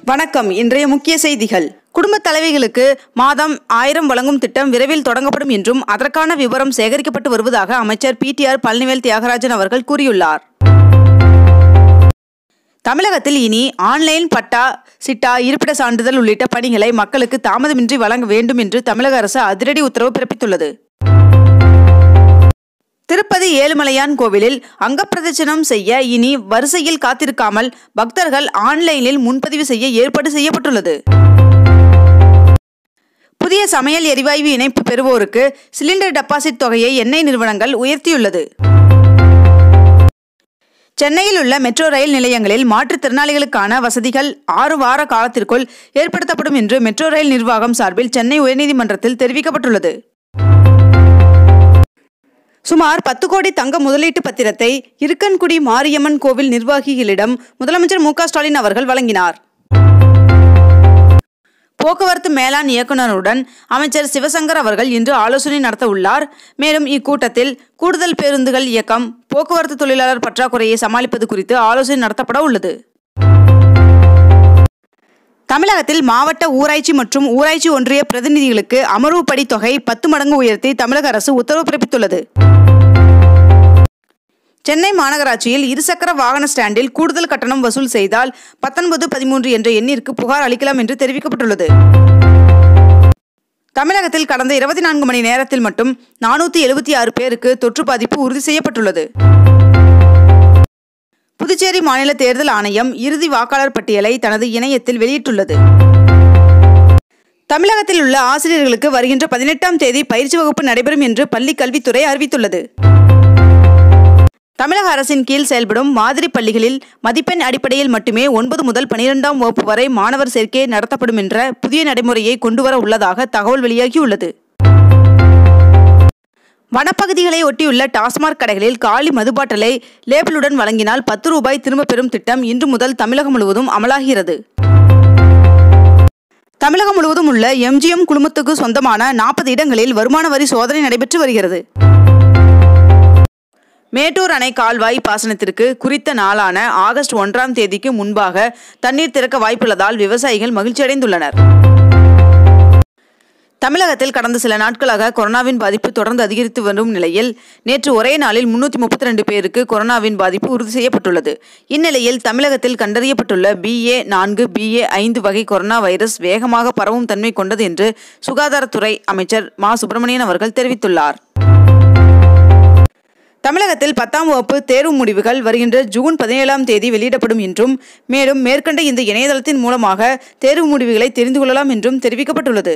வணக்கம் இன்றைய முக்கிய செய்திகள் குடும்பத் தலைவிகளுக்கு மாதம் ஆயிரம் வழங்கும் திட்டம் விரைவில் தொடங்கப்படும் என்றும் அதற்கான விவரம் சேகரிக்கப்பட்டு வருவதாக அமைச்சர் பிடிஆர் பழனிவேல் தியாகராஜன் அவர்கள் கூறியுள்ளார் தமிழகத்தில் இனி ஆன்லைன் பட்டா சிட்டா இருப்பிட சான்றிதழ் உள்ளிட்ட பணிகளை மக்களுக்கு தாமதமின்றி வழங்க வேண்டும் என்று தமிழக அரசு அதிரடி உத்தரவு பிறப்பித்துள்ளது திருப்பதி ஏழுமலையான் கோவிலில் அங்கப்பிரதட்சணம் செய்ய இனி வரிசையில் காத்திருக்காமல் பக்தர்கள் ஆன்லைனில் முன்பதிவு செய்ய ஏற்பாடு செய்யப்பட்டுள்ளது புதிய சமையல் எரிவாயு இணைப்பு பெறுவோருக்கு சிலிண்டர் டெபாசிட் தொகையை எண்ணெய் நிறுவனங்கள் உயர்த்தியுள்ளது சென்னையில் உள்ள மெட்ரோ ரயில் நிலையங்களில் மாற்றுத்திறனாளிகளுக்கான வசதிகள் ஆறு வார காலத்திற்குள் ஏற்படுத்தப்படும் என்று மெட்ரோ ரயில் நிர்வாகம் சார்பில் சென்னை உயர்நீதிமன்றத்தில் தெரிவிக்கப்பட்டுள்ளது சுமார் பத்து கோடி தங்க முதலீட்டு பத்திரத்தை இருக்கன்குடி மாரியம்மன் கோவில் நிர்வாகிகளிடம் முதலமைச்சர் மு க ஸ்டாலின் அவர்கள் வழங்கினார் போக்குவரத்து மேலாண் இயக்குநருடன் அமைச்சர் சிவசங்கர் அவர்கள் இன்று ஆலோசனை நடத்த உள்ளார் மேலும் இக்கூட்டத்தில் கூடுதல் பேருந்துகள் இயக்கம் போக்குவரத்து தொழிலாளர் பற்றாக்குறையை சமாளிப்பது குறித்து ஆலோசனை நடத்தப்பட உள்ளது தமிழகத்தில் மாவட்ட ஊராட்சி மற்றும் ஊராட்சி ஒன்றிய பிரதிநிதிகளுக்கு அமர்வுப்படி தொகை பத்து மடங்கு உயர்த்தி தமிழக அரசு உத்தரவு பிறப்பித்துள்ளது சென்னை மாநகராட்சியில் இருசக்கர வாகன ஸ்டாண்டில் கூடுதல் கட்டணம் வசூல் செய்தால் பத்தொன்பது பதிமூன்று என்ற எண்ணிற்கு புகார் அளிக்கலாம் என்று தெரிவிக்கப்பட்டுள்ளது தமிழகத்தில் கடந்த இருபத்தி நான்கு மணி நேரத்தில் மட்டும் நானூற்றி எழுபத்தி ஆறு பேருக்கு தொற்று பாதிப்பு உறுதி செய்யப்பட்டுள்ளது புதுச்சேரி மாநில தேர்தல் ஆணையம் இறுதி வாக்காளர் பட்டியலை தனது இணையத்தில் வெளியிட்டுள்ளது தமிழகத்தில் உள்ள ஆசிரியர்களுக்கு வருகின்ற பதினெட்டாம் தேதி பயிற்சி வகுப்பு நடைபெறும் என்று பள்ளிக் கல்வித்துறை அறிவித்துள்ளது தமிழக அரசின் கீழ் செயல்படும் மாதிரி பள்ளிகளில் மதிப்பெண் அடிப்படையில் மட்டுமே ஒன்பது முதல் பனிரெண்டாம் வகுப்பு வரை மாணவர் சேர்க்கை நடத்தப்படும் என்ற புதிய நடைமுறையை கொண்டுவர உள்ளதாக தகவல் வெளியாகியுள்ளது வனப்பகுதிகளை ஒட்டியுள்ள டாஸ்மாக் கடைகளில் காலி மதுபாட்டலை லேபிளுடன் வழங்கினால் பத்து ரூபாய் திரும்பப் பெறும் திட்டம் இன்று முதல் தமிழகம் முழுவதும் அமலாகிறது தமிழகம் முழுவதும் உள்ள எம்ஜிஎம் குழுமத்துக்கு சொந்தமான நாற்பது இடங்களில் வருமான வரி சோதனை நடைபெற்று வருகிறது மேட்டூர் அணை கால்வாய் பாசனத்திற்கு குறித்த நாளான ஆகஸ்ட் ஒன்றாம் தேதிக்கு முன்பாக தண்ணீர் திறக்க வாய்ப்புள்ளதால் விவசாயிகள் மகிழ்ச்சியடைந்துள்ளனர் தமிழகத்தில் கடந்த சில நாட்களாக கொரோனாவின் பாதிப்பு தொடர்ந்து அதிகரித்து வரும் நிலையில் நேற்று ஒரே நாளில் முன்னூற்றி முப்பத்தி ரெண்டு பேருக்கு கொரோனாவின் பாதிப்பு உறுதி செய்யப்பட்டுள்ளது இந்நிலையில் தமிழகத்தில் கண்டறியப்பட்டுள்ள பிஏ நான்கு பிஏ ஐந்து வகை கொரோனா வைரஸ் வேகமாக பரவும் தன்மை கொண்டது என்று சுகாதாரத்துறை அமைச்சர் மா சுப்பிரமணியன் அவர்கள் தெரிவித்துள்ளார் தமிழகத்தில் பத்தாம் வகுப்பு தேர்வு முடிவுகள் வருகின்ற ஜூன் பதினேழாம் தேதி வெளியிடப்படும் என்றும் மேலும் மேற்கண்ட இந்த இணையதளத்தின் மூலமாக தேர்வு முடிவுகளை தெரிந்து கொள்ளலாம் என்றும் தெரிவிக்கப்பட்டுள்ளது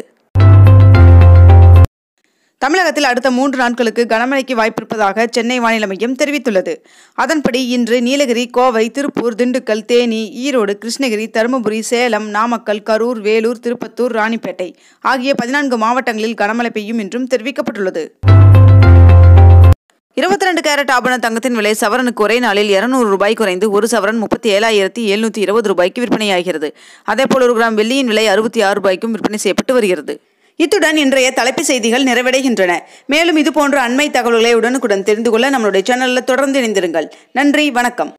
தமிழகத்தில் அடுத்த மூன்று நாட்களுக்கு கனமழைக்கு வாய்ப்பிருப்பதாக சென்னை வானிலை மையம் தெரிவித்துள்ளது அதன்படி இன்று நீலகிரி கோவை திருப்பூர் திண்டுக்கல் தேனி ஈரோடு கிருஷ்ணகிரி தருமபுரி சேலம் நாமக்கல் கரூர் வேலூர் திருப்பத்தூர் ராணிப்பேட்டை ஆகிய பதினான்கு மாவட்டங்களில் கனமழை பெய்யும் என்றும் தெரிவிக்கப்பட்டுள்ளது இருபத்தி ரெண்டு கேரட் ஆபண தங்கத்தின் விலை சவரனுக்கு ஒரே நாளில் இருநூறு ரூபாய் குறைந்து ஒரு சவரன் முப்பத்தி ஏழாயிரத்தி எழுநூற்றி இருபது ரூபாய்க்கு விற்பனையாகிறது அதேபோல் ஒரு கிராம் வெள்ளியின் விலை அறுபத்தி ஆறு ரூபாய்க்கும் விற்பனை செய்யப்பட்டு வருகிறது இத்துடன் இன்றைய தலைப்புச் செய்திகள் நிறைவடைகின்றன மேலும் இதுபோன்ற அண்மை தகவல்களை உடனுக்குடன் தெரிந்து கொள்ள நம்மளுடைய சேனலில் தொடர்ந்து இணைந்திருங்கள் நன்றி வணக்கம்